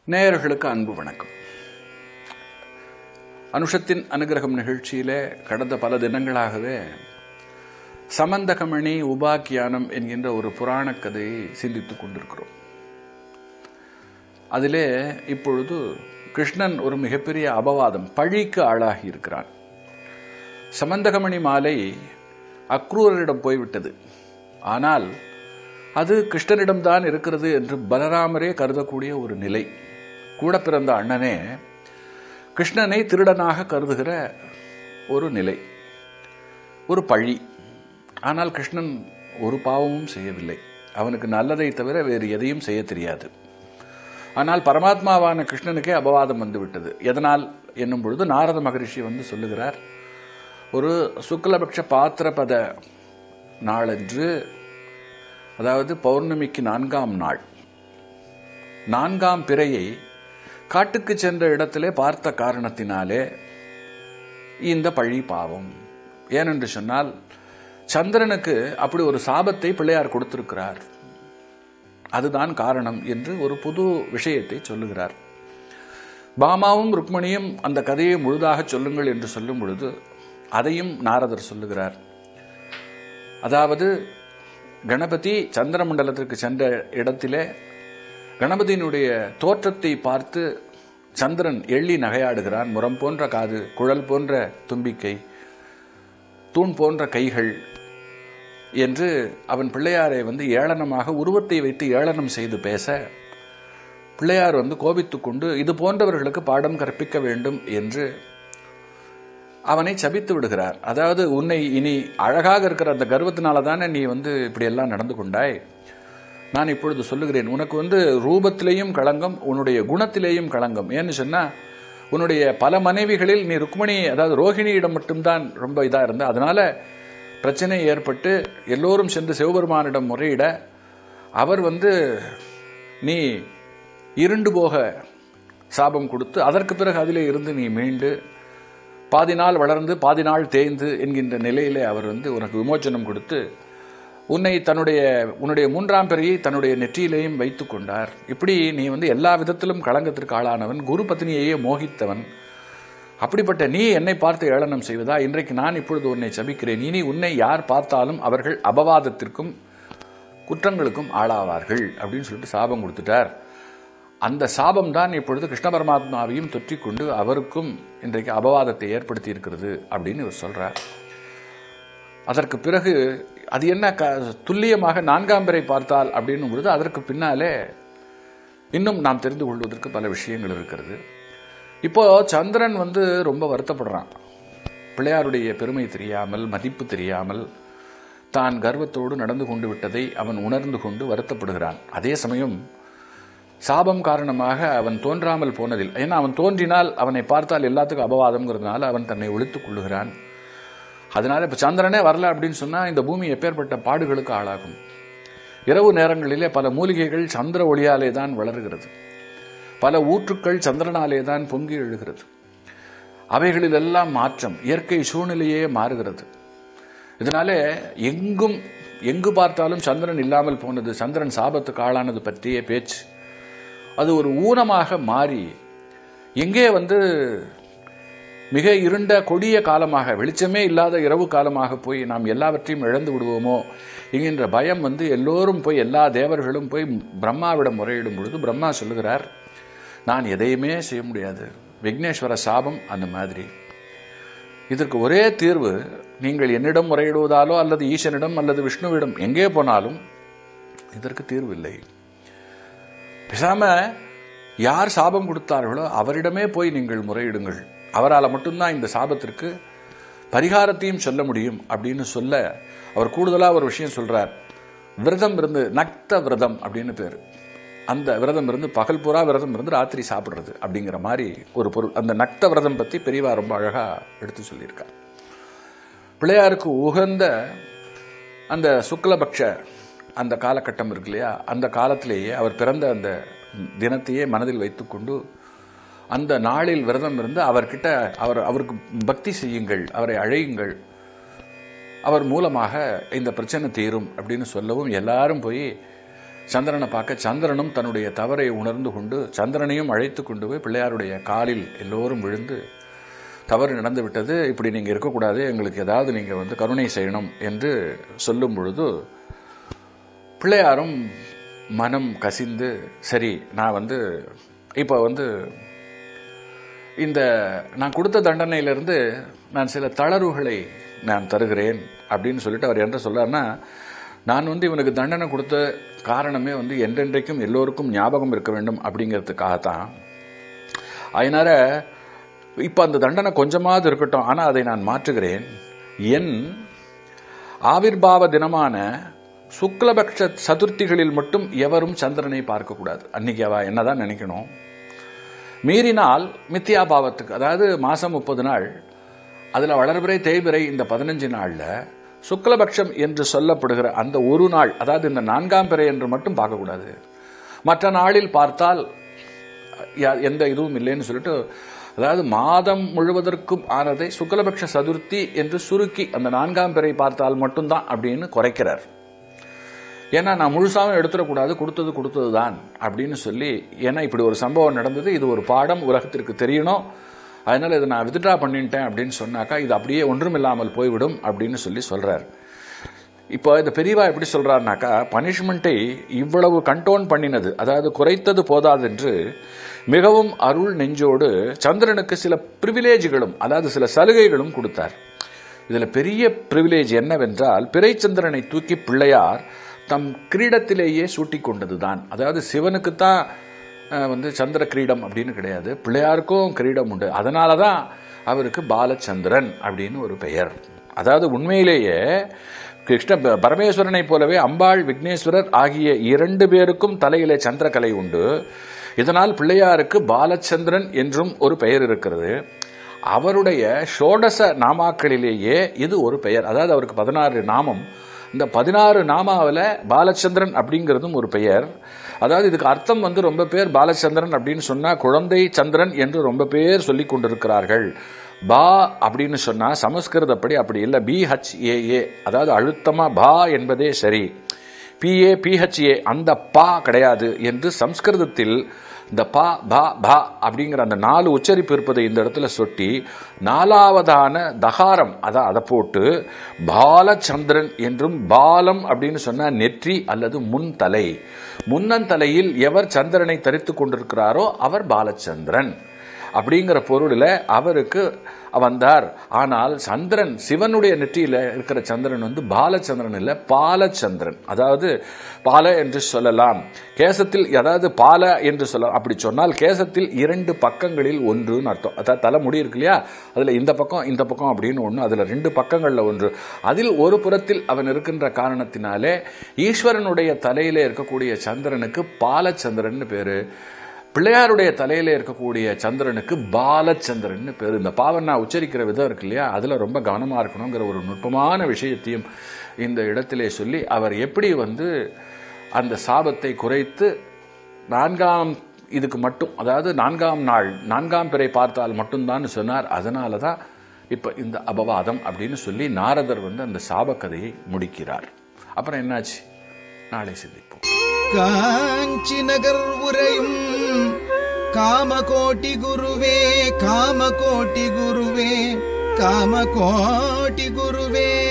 நேயர்களுக்கு அன்பு வணக்கம் அனுஷத்தின் அனுகிரகம் நிகழ்ச்சியிலே கடந்த பல தினங்களாகவே சமந்தகமணி உபாக்கியானம் என்கின்ற ஒரு புராணக் கதையை சிந்தித்துக் கொண்டிருக்கிறோம் அதிலே இப்பொழுது கிருஷ்ணன் ஒரு மிகப்பெரிய அபவாதம் பழிக்கு ஆளாகி இருக்கிறான் சமந்தகமணி மாலை அக்ரூரரிடம் போய்விட்டது ஆனால் அது கிருஷ்ணனிடம்தான் இருக்கிறது என்று பலராமரே கருதக்கூடிய ஒரு நிலை கூட பிறந்த அண்ணனே கிருஷ்ணனை திருடனாக கருதுகிற ஒரு நிலை ஒரு பழி ஆனால் கிருஷ்ணன் ஒரு பாவமும் செய்யவில்லை அவனுக்கு நல்லதை தவிர வேறு எதையும் செய்ய தெரியாது ஆனால் பரமாத்மாவான கிருஷ்ணனுக்கே அபவாதம் வந்துவிட்டது எதனால் என்னும் பொழுது நாரத மகரிஷி வந்து சொல்லுகிறார் ஒரு சுக்லபக்ஷ பாத்திரபத நாளன்று அதாவது பௌர்ணமிக்கு நான்காம் நாள் நான்காம் பிறையை காட்டுக்கு சென்ற இடத்திலே பார்த்த காரணத்தினாலே இந்த பழி பாவம் ஏனென்று சொன்னால் சந்திரனுக்கு அப்படி ஒரு சாபத்தை பிள்ளையார் கொடுத்திருக்கிறார் அதுதான் காரணம் என்று ஒரு புது விஷயத்தை சொல்லுகிறார் பாமாவும் ருக்மணியும் அந்த கதையை முழுதாக சொல்லுங்கள் என்று சொல்லும் பொழுது அதையும் நாரதர் சொல்லுகிறார் அதாவது கணபதி சந்திரமண்டலத்திற்கு சென்ற இடத்திலே கணபதியினுடைய தோற்றத்தை பார்த்து சந்திரன் எள்ளி நகையாடுகிறான் முரம் போன்ற காது குழல் போன்ற தும்பிக்கை தூண் போன்ற கைகள் என்று அவன் பிள்ளையாரை வந்து ஏளனமாக உருவத்தை வைத்து ஏளனம் செய்து பேச பிள்ளையார் வந்து கோபித்துக் கொண்டு இது போன்றவர்களுக்கு பாடம் கற்பிக்க வேண்டும் என்று அவனை சபித்து விடுகிறார் அதாவது உன்னை இனி அழகாக இருக்கிற அந்த கர்வத்தினால தானே நீ வந்து இப்படியெல்லாம் நடந்து கொண்டாய் நான் இப்பொழுது சொல்லுகிறேன் உனக்கு வந்து ரூபத்திலேயும் களங்கம் உன்னுடைய குணத்திலேயும் களங்கம் ஏன்னு சொன்னா உன்னுடைய பல மனைவிகளில் நீ ருக்மணி அதாவது ரோஹிணியிடம் மட்டும்தான் ரொம்ப இதாக இருந்த அதனால பிரச்சனை ஏற்பட்டு எல்லோரும் சென்று சிவபெருமானிடம் முறையிட அவர் வந்து நீ இருண்டு போக சாபம் கொடுத்து அதற்கு பிறகு அதிலே இருந்து நீ மீண்டு பாதி நாள் வளர்ந்து பாதி நாள் தேய்ந்து என்கின்ற நிலையிலே அவர் வந்து உனக்கு விமோச்சனம் கொடுத்து உன்னை தன்னுடைய உன்னுடைய மூன்றாம் பிறையை தன்னுடைய நெற்றியிலேயும் வைத்து கொண்டார் இப்படி நீ வந்து எல்லா விதத்திலும் களங்கத்திற்கு ஆளானவன் குரு பத்னியையே மோகித்தவன் அப்படிப்பட்ட நீ என்னை பார்த்து ஏளனம் செய்வதா இன்றைக்கு நான் இப்பொழுது உன்னை சபிக்கிறேன் இனி உன்னை யார் பார்த்தாலும் அவர்கள் அபவாதத்திற்கும் குற்றங்களுக்கும் ஆளாவார்கள் அப்படின்னு சொல்லிட்டு சாபம் கொடுத்துட்டார் அந்த சாபம் தான் இப்பொழுது கிருஷ்ண பரமாத்மாவையும் தொற்றிக்கொண்டு அவருக்கும் இன்றைக்கு அபவாதத்தை ஏற்படுத்தி இருக்கிறது அப்படின்னு இவர் சொல்றார் அதற்கு பிறகு அது என்ன க துல்லியமாக நான்காம் பிறை பார்த்தால் அப்படின்னும் பொழுது அதற்கு பின்னாலே இன்னும் நாம் தெரிந்து கொள்வதற்கு பல விஷயங்கள் இருக்கிறது இப்போ சந்திரன் வந்து ரொம்ப வருத்தப்படுறான் பிள்ளையாருடைய பெருமை தெரியாமல் மதிப்பு தெரியாமல் தான் கர்வத்தோடு நடந்து கொண்டு விட்டதை அவன் உணர்ந்து கொண்டு வருத்தப்படுகிறான் அதே சமயம் சாபம் காரணமாக அவன் தோன்றாமல் போனதில் ஏன்னா அவன் தோன்றினால் அவனை பார்த்தால் எல்லாத்துக்கும் அபவாதம்ங்கிறதுனால அவன் தன்னை ஒழித்துக் கொள்ளுகிறான் அதனால இப்ப சந்திரனே வரல அப்படின்னு சொன்னா இந்த பூமி எப்பேற்பட்ட பாடுகளுக்கு ஆளாகும் இரவு நேரங்களிலே பல மூலிகைகள் சந்திர ஒளியாலே தான் வளருகிறது பல ஊற்றுக்கள் சந்திரனாலே தான் பொங்கி எழுகிறது அவைகளிலெல்லாம் மாற்றம் இயற்கை சூழ்நிலையே மாறுகிறது இதனாலே எங்கும் எங்கு பார்த்தாலும் சந்திரன் இல்லாமல் போனது சந்திரன் சாபத்துக்கு ஆளானது பற்றிய பேச்சு அது ஒரு ஊனமாக மாறி எங்கே வந்து மிக இருண்ட கொடிய காலமாக வெளிச்சமே இல்லாத இரவு காலமாக போய் நாம் எல்லாவற்றையும் இழந்து விடுவோமோ என்கின்ற பயம் வந்து எல்லோரும் போய் எல்லா தேவர்களும் போய் பிரம்மாவிடம் முறையிடும் பொழுது பிரம்மா சொல்லுகிறார் நான் எதையுமே செய்ய முடியாது விக்னேஸ்வர சாபம் அந்த மாதிரி இதற்கு ஒரே தீர்வு நீங்கள் என்னிடம் முறையிடுவதாலோ அல்லது ஈசனிடம் அல்லது விஷ்ணுவிடம் எங்கே போனாலும் இதற்கு தீர்வு இல்லை பேசாம யார் சாபம் கொடுத்தார்களோ அவரிடமே போய் நீங்கள் முறையிடுங்கள் அவரால் மட்டும்தான் இந்த சாபத்திற்கு பரிகாரத்தையும் சொல்ல முடியும் அப்படின்னு சொல்ல அவர் கூடுதலாக ஒரு விஷயம் சொல்றார் விரதம் இருந்து நக்த விரதம் அப்படின்னு பேர் அந்த விரதம் இருந்து பகல் பூரா விரதம் இருந்து ராத்திரி சாப்பிடுறது அப்படிங்கிற மாதிரி ஒரு பொருள் அந்த நக்த விரதம் பற்றி பெரியவா ரொம்ப அழகா எடுத்து சொல்லியிருக்கார் பிள்ளையாருக்கு உகந்த அந்த சுக்லபக்ஷ அந்த காலகட்டம் இருக்கு இல்லையா அந்த காலத்திலேயே அவர் பிறந்த அந்த தினத்தையே மனதில் வைத்துக்கொண்டு அந்த நாளில் விரதம் இருந்து அவர்கிட்ட அவர் அவருக்கு பக்தி செய்யுங்கள் அவரை அழையுங்கள் அவர் மூலமாக இந்த பிரச்சனை தீரும் அப்படின்னு சொல்லவும் எல்லாரும் போய் சந்திரனை பார்க்க சந்திரனும் தன்னுடைய தவறை உணர்ந்து கொண்டு சந்திரனையும் அழைத்து கொண்டு போய் பிள்ளையாருடைய காலில் எல்லோரும் விழுந்து தவறு நடந்து விட்டது இப்படி நீங்கள் இருக்கக்கூடாது எங்களுக்கு ஏதாவது நீங்கள் வந்து கருணை செய்யணும் என்று சொல்லும் பொழுது பிள்ளையாரும் மனம் கசிந்து சரி நான் வந்து இப்போ வந்து இந்த நான் கொடுத்த தண்டனையிலிருந்து நான் சில தளர்வுகளை நான் தருகிறேன் அப்படின்னு சொல்லிட்டு அவர் என்ன சொல்றாருன்னா நான் வந்து இவனுக்கு தண்டனை கொடுத்த காரணமே வந்து என்றென்றைக்கும் எல்லோருக்கும் ஞாபகம் இருக்க வேண்டும் அப்படிங்கிறதுக்காகத்தான் அதனால இப்போ அந்த தண்டனை கொஞ்சமாவது இருக்கட்டும் ஆனால் அதை நான் மாற்றுகிறேன் என் ஆவிர்பாவ தினமான சுக்லபக்ஷ சதுர்த்திகளில் மட்டும் எவரும் சந்திரனை பார்க்கக்கூடாது அன்னைக்கு அவ என்னதான் நினைக்கணும் மீறினால் மித்தியாபாவத்துக்கு அதாவது மாசம் முப்பது நாள் அதில் வளர்பிறை தேய்பிறை இந்த பதினஞ்சு நாளில் சுக்லபக்ஷம் என்று சொல்லப்படுகிற அந்த ஒரு நாள் அதாவது இந்த நான்காம் பிறை என்று மட்டும் பார்க்கக்கூடாது மற்ற நாளில் பார்த்தால் யா- எந்த இதுவும் இல்லைன்னு சொல்லிட்டு அதாவது மாதம் முழுவதற்கும் ஆனதை சுக்லபக்ஷ சதுர்த்தி என்று சுருக்கி அந்த நான்காம் பிறை பார்த்தால் மட்டும்தான் அப்படின்னு குறைக்கிறார் ஏன்னா நான் முழுசாவும் எடுத்துடக்கூடாது கொடுத்தது கொடுத்தது தான் அப்படின்னு சொல்லி ஏன்னா இப்படி ஒரு சம்பவம் நடந்தது இது ஒரு பாடம் உலகத்திற்கு தெரியணும் அதனால இதை நான் வித்ட்ரா பண்ணிட்டேன் அப்படின்னு சொன்னாக்கா இது அப்படியே ஒன்றுமில்லாமல் போய்விடும் அப்படின்னு சொல்லி சொல்றார் இப்போ இந்த பெரியவா எப்படி சொல்றாருனாக்கா பனிஷ்மெண்ட்டை இவ்வளவு கண்டோன் பண்ணினது அதாவது குறைத்தது போதாதென்று மிகவும் அருள் நெஞ்சோடு சந்திரனுக்கு சில பிரிவிலேஜ்களும் அதாவது சில சலுகைகளும் கொடுத்தார் இதுல பெரிய பிரிவிலேஜ் என்னவென்றால் பிறைச்சந்திரனை தூக்கி பிள்ளையார் தம் கிரீடத்திலேயே சூட்டிக் கொண்டதுதான் அதாவது சிவனுக்குத்தான் அஹ், வந்து சந்திர கிரீடம் அப்படின்னு கிடையாது பிள்ளையாருக்கும் கிரீடம் உண்டு அதனால தான் அவருக்கு பாலச்சந்திரன் அப்படின்னு ஒரு பெயர் அதாவது உண்மையிலேயே கிருஷ்ண ப- பரமேஸ்வரனை போலவே அம்பாள் விக்னேஸ்வரர் ஆகிய இரண்டு பேருக்கும் தலையிலே சந்திரகலை உண்டு இதனால் பிள்ளையாருக்கு பாலச்சந்திரன் என்றும் ஒரு பெயர் இருக்கிறது அவருடைய ஷோடச நாமாக்களிலேயே இது ஒரு பெயர் அதாவது அவருக்கு பதினாறு நாமம் இந்த பதினாறு நாமாவில் பாலச்சந்திரன் அப்படிங்கிறதும் ஒரு பெயர் அதாவது இதுக்கு அர்த்தம் வந்து ரொம்ப பேர் பாலச்சந்திரன் அப்படின்னு சொன்னா குழந்தை சந்திரன் என்று ரொம்ப பேர் சொல்லி கொண்டிருக்கிறார்கள் பா அப்படின்னு சொன்னா சமஸ்கிருதப்படி அப்படி இல்லை பிஹெச்ஏஏ அதாவது அழுத்தமா பா என்பதே சரி பிஏ பிஹெச்ஏ அந்த பா கிடையாது என்று சம்ஸ்கிருதத்தில் இந்த பா பா பா அப்படிங்கிற அந்த நாலு உச்சரிப்பு இருப்பதை இந்த இடத்துல சொட்டி நாலாவதான தகாரம் அதான் அதை போட்டு பாலச்சந்திரன் என்றும் பாலம் அப்படின்னு சொன்னா நெற்றி அல்லது முன்தலை முன்னந்தலையில் எவர் சந்திரனை தரித்து கொண்டிருக்கிறாரோ அவர் பாலச்சந்திரன் அப்படிங்கிற பொருளில் அவருக்கு வந்தார் ஆனால் சந்திரன் சிவனுடைய நெற்றியில இருக்கிற சந்திரன் வந்து பாலச்சந்திரன் இல்லை பாலச்சந்திரன் அதாவது பால என்று சொல்லலாம் கேசத்தில் அதாவது பால என்று சொல்லலாம் அப்படி சொன்னால் கேசத்தில் இரண்டு பக்கங்களில் ஒன்றுன்னு அர்த்தம் அதாவது தலைமுடி இருக்கு இல்லையா அதில் இந்த பக்கம் இந்த பக்கம் அப்படின்னு ஒன்று அதில் ரெண்டு பக்கங்களில் ஒன்று அதில் ஒரு புறத்தில் அவன் இருக்கின்ற காரணத்தினாலே ஈஸ்வரனுடைய தலையிலே இருக்கக்கூடிய சந்திரனுக்கு பாலச்சந்திரன் பேரு பிள்ளையாருடைய தலையில இருக்கக்கூடிய சந்திரனுக்கு பாலச்சந்திரன் பேர் இந்த பாவண்ணா உச்சரிக்கிற விதம் இருக்கு இல்லையா அதுல ரொம்ப கவனமா இருக்கணுங்கிற ஒரு நுட்பமான விஷயத்தையும் இந்த இடத்திலே சொல்லி அவர் எப்படி வந்து அந்த சாபத்தை குறைத்து நான்காம் இதுக்கு மட்டும் அதாவது நான்காம் நாள் நான்காம் பிறை பார்த்தால் மட்டும்தான் சொன்னார் அதனால தான் இப்போ இந்த அபவாதம் அப்படின்னு சொல்லி நாரதர் வந்து அந்த சாபக்கதையை முடிக்கிறார் அப்புறம் என்னாச்சு நாளை சிந்திப்போம் காஞ்சி நகர் உரையும் காமகோட்டி குருவே காமகோட்டி குருவே காமகோட்டி குருவே